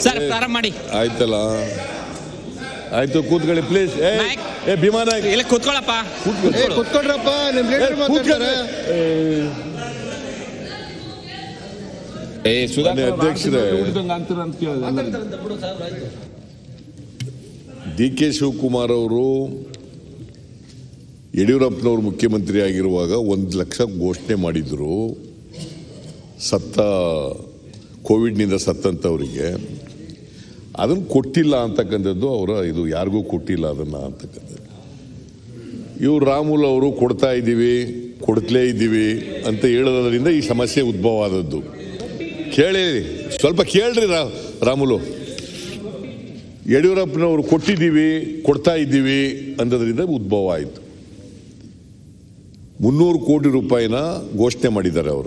Sir ಪ್ರಾರಂಭ ಮಾಡಿ ಆಯ್ತಲ್ಲ ಆಯ್ತು ಕೂತ್ಕೊಳ್ಳಿ ಪ್ಲೀಸ್ ಏ ನಾಯಕ್. ಏ ಭೀಮಾ ನಾಯ್ಕ್ ಇಲ್ಲ ಕೂತ್ಕೊಳ್ಳಪ್ಪ ಏ ಕುತ್ಕೊಡ್ರಪ್ಪ ನಿಮ್ ಏ, ಲೀಡರ್ ಮಾತಾಡ್ತಾರೆ ಕೂತ್ಕೊಳ್ಳಿ. ಏ ಮಾನ್ಯ ಅಧ್ಯಕ್ಷರೇ ಡಿ ಕೆ ಶಿವಕುಮಾರ್ ಅವರು ಯಡಿಯೂರಪ್ಪನವರು ಮುಖ್ಯಮಂತ್ರಿ ಆಗಿರುವಾಗ ಒಂದು ಲಕ್ಷ ಘೋಷಣೆ ಮಾಡಿದ್ರು ಸತ್ತ ಕೋವಿಡ್ನಿಂದ ಸತ್ತಂಥವರಿಗೆ ಅದನ್ನು ಕೊಟ್ಟಿಲ್ಲ ಅಂತಕ್ಕಂಥದ್ದು ಅವರ ಇದು ಯಾರಿಗೂ ಕೊಟ್ಟಿಲ್ಲ ಅದನ್ನು ಅಂತಕ್ಕಂಥದ್ದು ಇವ್ರು ರಾಮುಲ್ ಅವರು ಕೊಡ್ತಾ ಇದ್ದೀವಿ ಕೊಡ್ತಲೇ ಇದ್ದೀವಿ ಅಂತ ಹೇಳೋದ್ರಿಂದ ಈ ಸಮಸ್ಯೆ ಉದ್ಭವ ಆದದ್ದು ಕೇಳಿ ಸ್ವಲ್ಪ ಕೇಳ್ರಿ ರಾ ರಾಮುಲು ಯಡಿಯೂರಪ್ಪನವರು ಕೊಟ್ಟಿದ್ದೀವಿ ಕೊಡ್ತಾ ಇದ್ದೀವಿ ಅನ್ನೋದ್ರಿಂದ ಉದ್ಭವ ಆಯಿತು ಮುನ್ನೂರು ಕೋಟಿ ರೂಪಾಯಿನ ಘೋಷಣೆ ಮಾಡಿದ್ದಾರೆ ಅವರು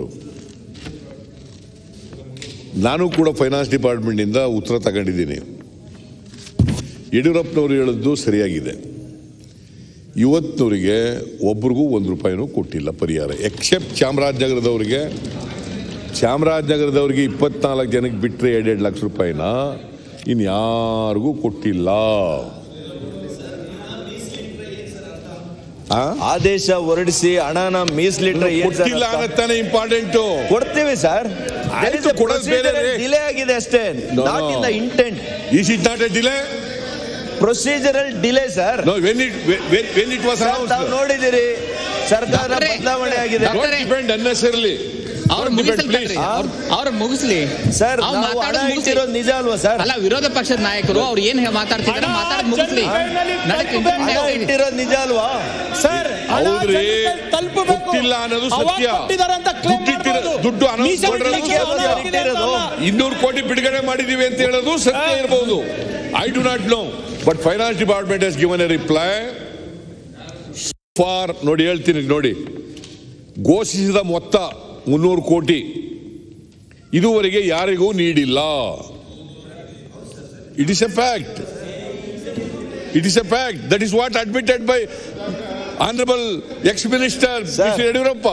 ನಾನು ಕೂಡ ಫೈನಾನ್ಸ್ ಡಿಪಾರ್ಟ್ಮೆಂಟಿಂದ ಉತ್ತರ ತಗೊಂಡಿದ್ದೀನಿ ಯಡಿಯೂರಪ್ಪನವರು ಹೇಳಿದ್ದು ಸರಿಯಾಗಿದೆ ಇವತ್ತಿನವರಿಗೆ ಒಬ್ರಿಗೂ ಒಂದು ರೂಪಾಯಿನೂ ಕೊಟ್ಟಿಲ್ಲ ಪರಿಹಾರ ಎಕ್ಸೆಪ್ಟ್ ಚಾಮರಾಜನಗರದವರಿಗೆ ಚಾಮರಾಜನಗರದವರಿಗೆ ಇಪ್ಪತ್ನಾಲ್ಕು ಜನಕ್ಕೆ ಬಿಟ್ಟರೆ ಎರಡೆರಡು ಲಕ್ಷ ರೂಪಾಯಿನ ಇನ್ಯಾರಿಗೂ ಕೊಟ್ಟಿಲ್ಲ ಆ? ಆದೇಶ ಹೊರಡಿಸಿ ಹಣನ ಮೀಸಲಿಟ್ರೆ ಏನ್ ಸರ್ ಕೊಟ್ಟಿಲ್ಲ ಅರ್ಥ? ಅನ್ನತ್ತಾನೆ ಇಂಪಾರ್ಟೆಂಟು ಕೊಡ್ತೀವಿ ಸರ್ ಆಯ್ತು, ಕೊಡೋದು ಬೇರೆ ರೀ. ಡಿಲೇ ಆಗಿದೆ ಅಷ್ಟೇ No, not no. In the intent is it not a delay procedural delay sir no when it when it was ತಾವು ನೋಡಿದಿರಿ ಸರ್ಕಾರ ಡಾಕ್ಟ್ರೇ, ಬದಲಾವಣೆ ಆಗಿದೆ ಡಾಕ್ಟ್ರೇ. ಡೋಂಟ್ ಡಿಪೆಂಡ್ ಅನ್ನೆಸರ್ಲಿ ಅವ್ರು ಮುಗಿಸ್ಲಿ ಅವ್ರು ಮುಗಿಸ್ಲಿ ಸರ್ ಅವ್ರು ನಾವು ಹಣ ಮಾತಾಡೋದು ಮುಗಿಸ್ಲಿ ಇಟ್ಟಿರೋದು ನಿಜ ಅಲ್ವಾ ಸರ್ ಅಲ್ಲ ವಿರೋಧ ಪಕ್ಷದ ನಾಯಕರು ಅವ್ರು ಏನ್ ಮಾತಾಡ್ತಿದ್ದಾರೆ ಮಾತಾಡೋದು ಮುಗಿಸ್ಲಿ ನನಗೆ ಹಣ ಇಟ್ಟಿರೋದು ನಿಜ ಅಲ್ವಾ ಸರ್ ಹಣ ಹೌದ್ರಿ ಜನಕ್ಕೆ ತಲುಪಬೇಕು. ಕೊಟ್ಟಿಲ್ಲ ಅನ್ನೋದು ಅವಾಗ ಸತ್ಯ ಕೊಟ್ಟಿದ್ದಾರೆ ಅಂತ claim ದುಡ್ಡು ಇಟ್ಟಿರೋ- ಮಾಡ್ಬೋದು. ದುಡ್ಡು announce ಮೀಸಲಿಟ್ಟಿಗೆ ಮಾಡಿರೋದು ಹಣ ಸತ್ಯ. ಹಾಕಿದೆ ಅಂತ ಅಲ್ಲ. ಇನ್ನೂರು ಕೋಟಿ ಬಿಡುಗಡೆ ಮಾಡಿದೀವಿ ಅಂತ ಹೇಳೋದು ಸತ್ಯ ಇರಬಹುದು I do not know but finance department has given a reply for ನೋಡಿ ಹೇಳ್ತೀನಿ ನೋಡಿ ಘೋಷಿಸಿದ ಮೊತ್ತ ಮುನ್ನೂರು ಕೋಟಿ ಇದುವರೆಗೆ ಯಾರಿಗೂ ನೀಡಿಲ್ಲ it is a fact it is a fact that is what admitted by honourable ex minister Sir. Yediyurappa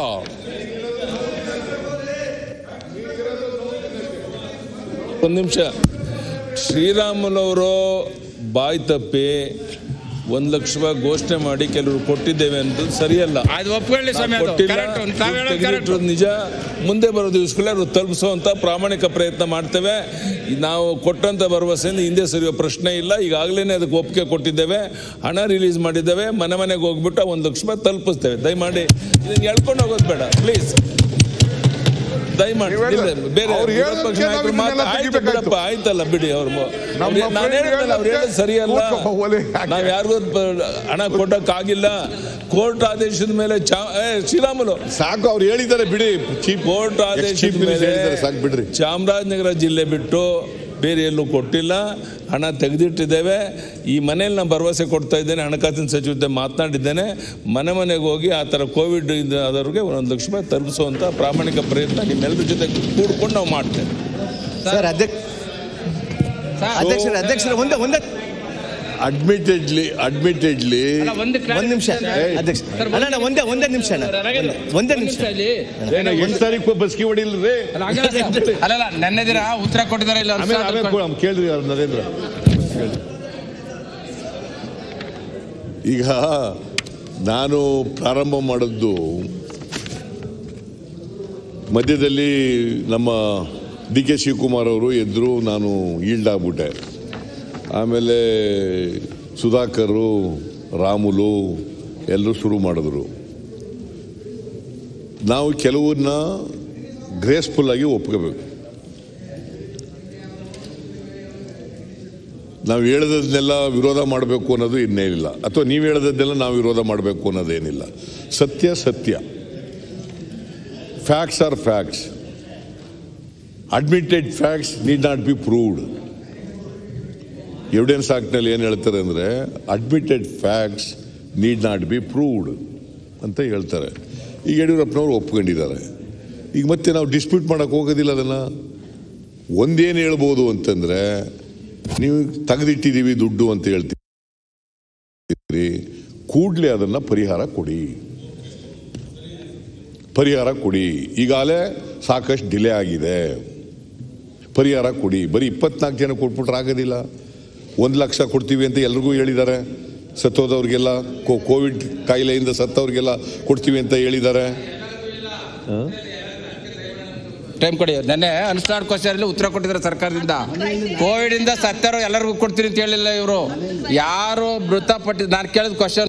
ಒಂದು ನಿಮಿಷ ಶ್ರೀರಾಮುಲವರು ಬಾಯಿ ತಪ್ಪಿ ಒಂದು ಲಕ್ಷ ರೂಪಾಯಿ ಘೋಷಣೆ ಮಾಡಿ ಕೆಲವರು ಕೊಟ್ಟಿದ್ದೇವೆ ಅಂತ ಸರಿಯಲ್ಲ ಅದು ಒಪ್ಕೊಳ್ಳಿ ಸ್ವಾಮಿ ಅದು ಕೊಟ್ಟಿಲ್ಲ, ಕರೆಕ್ಟ್ ತಾವ್ ದುಡ್ಡು ಹೇಳೋದು ಕರೆಕ್ಟ್ ತೆಗೆದಿಟ್ಟಿರೋದು ನಿಜ ಮುಂದೆ ಬರೋ ದಿವಸಗಳೇ ಅವರು ತಲುಪಿಸುವಂತ ಪ್ರಾಮಾಣಿಕ ಪ್ರಯತ್ನ ಮಾಡ್ತೇವೆ ನಾವು ಕೊಟ್ಟಂತ ಭರವಸೆಯಿಂದ ಹಿಂದೆ ಸರಿಯೋ ಪ್ರಶ್ನೆ ಇಲ್ಲ ಈಗಾಗಲೇ ಅದಕ್ಕೆ ಒಪ್ಪಿಗೆ ಕೊಟ್ಟಿದ್ದೇವೆ ಹಣ ರಿಲೀಸ್ ಮಾಡಿದ್ದೇವೆ ಮನೆ ಮನೆಗೆ ಹೋಗ್ಬಿಟ್ಟು ಒಂದು ಲಕ್ಷ ರೂಪಾಯಿ ತಲುಪಿಸ್ತೇವೆ ದಯಮಾಡಿ ಇದನ್ನ ಎಳ್ಕೊಂಡು ಹೋಗೋದು ಬೇಡ ಪ್ಲೀಸ್ ದಯಮಾಡಿ ಇಲ್ಲ, ಬೇರೆ ಅವ್ರು ವಿರೋಧ ಹೇಳೋದಕ್ಕೆ ಪಕ್ಷ ನಾಯಕರು ನಾವು ಮಾತು- ಇದನ್ನೆಲ್ಲ ಆಯ್ತು ತೆಗಿಬೇಕಾಯ್ತು. ಬಿಡಪ್ಪ ಆಯ್ತಲ್ಲ ಬಿಡಿ ಅವ್ರು ನಮ್ಮ ನಾನು ಹೇಳಿದ್ನಲ್ಲ ಅವ್ರು ಹೇಳೋದು ಸರಿಯಲ್ಲ ಕೂತ್ಕೊ, ಒಲೆ ಹಾಕಿ. ನಾವ್ ಯಾರಿಗೂ ಪ- ಹಣ ಕೊಟ್ಟಕ್ಕಾಗಿಲ್ಲ ಕೋರ್ಟ್ ಆದೇಶದ ಮೇಲೆ ಚಾ- ಏ, ಶ್ರೀರಾಮುಲು ಸಾಕು ಅವ್ರು ಹೇಳಿದ್ದಾರೆ ಬಿಡಿ ಚೀಫ್ ಕೋರ್ಟ್ ಆದೇಶದ ಮೇಲೆ ಸಾಕು ಬಿಡ್ರಿ ಚಾಮರಾಜನಗರ ಜಿಲ್ಲೆ ಬಿಟ್ಟು ಬೇರೆ ಎಲ್ಲೂ ಕೊಟ್ಟಿಲ್ಲ ಹಣ ತೆಗೆದಿಟ್ಟಿದ್ದೇವೆ ಈ ಮನೇಲಿ ನಾನು ಭರವಸೆ ಕೊಡ್ತಾ ಇದ್ದೇನೆ ಹಣಕಾಸಿನ ಸಚಿವ ಜೊತೆ ಮಾತನಾಡಿದ್ದೇನೆ ಮನೆ ಮನೆಗೆ ಹೋಗಿ ಆ ಥರ ಕೋವಿಡ್ ಆದವ್ರಿಗೆ ಒಂದೊಂದು ಲಕ್ಷ ರೂಪಾಯಿ ತಲುಪಿಸುವಂಥ ಪ್ರಾಮಾಣಿಕ ಪ್ರಯತ್ನ ನಿಮ್ಮೆಲ್ಲರ ಜೊತೆ ಕೂಡ್ಕೊಂಡು ನಾವು ಮಾಡ್ತೇವೆ ಸರ್ ಅಧ್ಯಕ್ಷ ಅಧ್ಯಕ್ಷರ ಅಧ್ಯಕ್ಷರ ಒಂದೇ ಒಂದೇ ಅಡ್ಮಿಟೆಡ್ಲಿ ಅಡ್ಮಿಟೆಡ್ಲಿ ಅಲ್ಲ, ಒಂದು ಒಂದ್ ನಿಮಿಷ ಅಧ್ಯಕ್ಷ ಅಣ್ಣ ಅಣ್ಣ, ಒಂದೇ ಒಂದೇ ನಿಮಿಷ ಅಣ್ಣ ಒಂದೇ- ಒಂದೇ ನಿಮಿಷ ಎಷ್ಟು ತಾರೀಕು ಬಸ್ಕಿ ಹೊಡಿಲ್ರಿ ಅಲ್ಲಲ್ಲ ನೆನ್ನೆ ದಿನ ಉತ್ತರ ಕೊಟ್ಟಿದ್ದಾರೆ ಇಲ್ಲ ಆಮೇಲೆ ಆಮೇಲೆ ಕೊಡ- ಕೇಳ್ರಿ ಅವ್ರು ನರೇಂದ್ರ ಕೇಳಿ. ಈಗ ನಾನು ಪ್ರಾರಂಭ ಮಾಡಿದ್ದು ಮಧ್ಯದಲ್ಲಿ ನಮ್ಮ ಡಿ ಕೆ ಶಿವಕುಮಾರ್ ಅವರು ಎದ್ರು ನಾನು ಈಲ್ಡ್ ಆಗ್ಬಿಟ್ಟೆ ಆಮೇಲೆ ಸುಧಾಕರು ರಾಮುಲು ಎಲ್ಲರೂ ಶುರು ಮಾಡಿದ್ರು ನಾವು ಕೆಲವನ್ನ ಗ್ರೇಸ್ಫುಲ್ ಆಗಿ ಒಪ್ಕೋಬೇಕು ನಾವು ಹೇಳದನ್ನೆಲ್ಲ ವಿರೋಧ ಮಾಡಬೇಕು ಅನ್ನೋದು ಇನ್ನೇನಿಲ್ಲ ಅಥವಾ ನೀವು ಹೇಳದನ್ನೆಲ್ಲ ನಾವು ವಿರೋಧ ಮಾಡಬೇಕು ಅನ್ನೋದೇನಿಲ್ಲ ಸತ್ಯ ಸತ್ಯ facts are facts admitted facts need not be proved evidence ಆಕ್ಟ್ನಲ್ಲಿ ಏನು ಹೇಳ್ತಾರೆ ಅಂದರೆ admitted facts need not be proved ಅಂತ ಹೇಳ್ತಾರೆ ಈಗ ಯಡಿಯೂರಪ್ಪನವರು ಒಪ್ಕೊಂಡಿದ್ದಾರೆ ಈಗ ಮತ್ತೆ ನಾವು ಡಿಸ್ಪ್ಯೂಟ್ ಮಾಡೋಕೆ ಹೋಗೋದಿಲ್ಲ ಅದನ್ನು ಒಂದೇನು ಹೇಳ್ಬೋದು ಅಂತಂದರೆ ನೀವು ತೆಗೆದಿಟ್ಟಿದ್ದೀವಿ ದುಡ್ಡು ಅಂತ ಹೇಳ್ತೀರಿ ಕೂಡಲೇ ಅದನ್ನು ಪರಿಹಾರ ಕೊಡಿ ಪರಿಹಾರ ಕೊಡಿ ಈಗಾಗಲೇ ಸಾಕಷ್ಟು ಡಿಲೇ ಆಗಿದೆ ಪರಿಹಾರ ಕೊಡಿ ಬರೀ ಇಪ್ಪತ್ನಾಲ್ಕು ಜನ ಕೊಟ್ಬಿಟ್ರೆ ಆಗೋದಿಲ್ಲ ಒಂದು ಲಕ್ಷ ಕೊಡ್ತೀವಿ ಅಂತ ಎಲ್ರಿಗೂ ಹೇಳಿದ್ದಾರೆ ಸತ್ತೋದವ್ರಿಗೆಲ್ಲ ಕೋ- ಕೋವಿಡ್ ಕಾಯಿಲೆಯಿಂದ ಸತ್ತವ್ರಿಗೆಲ್ಲ ಕೊಡ್ತೀವಿ ಅಂತ ಹೇಳಿದ್ದಾರೆ ಟೈಮ್ ಕೊಡಿ ನೆನ್ನೆ ಅನ್ಸ್ಟಾರ್ಡ್ ಕ್ವಶನ್ ಉತ್ತರ ಕೊಟ್ಟಿದ್ದಾರೆ ಸರ್ಕಾರದಿಂದ ಕೋವಿಡ್ ಇಂದ ಸತ್ತರು ಎಲ್ಲರಿಗೂ ಕೊಡ್ತೀರಿ ಅಂತ ಹೇಳಿಲ್ಲ ಇವರು ಯಾರು ಮೃತಪಟ್ಟಿದ್ದು ನಾನು ಕೇಳಿದ ಕ್ವಶನ್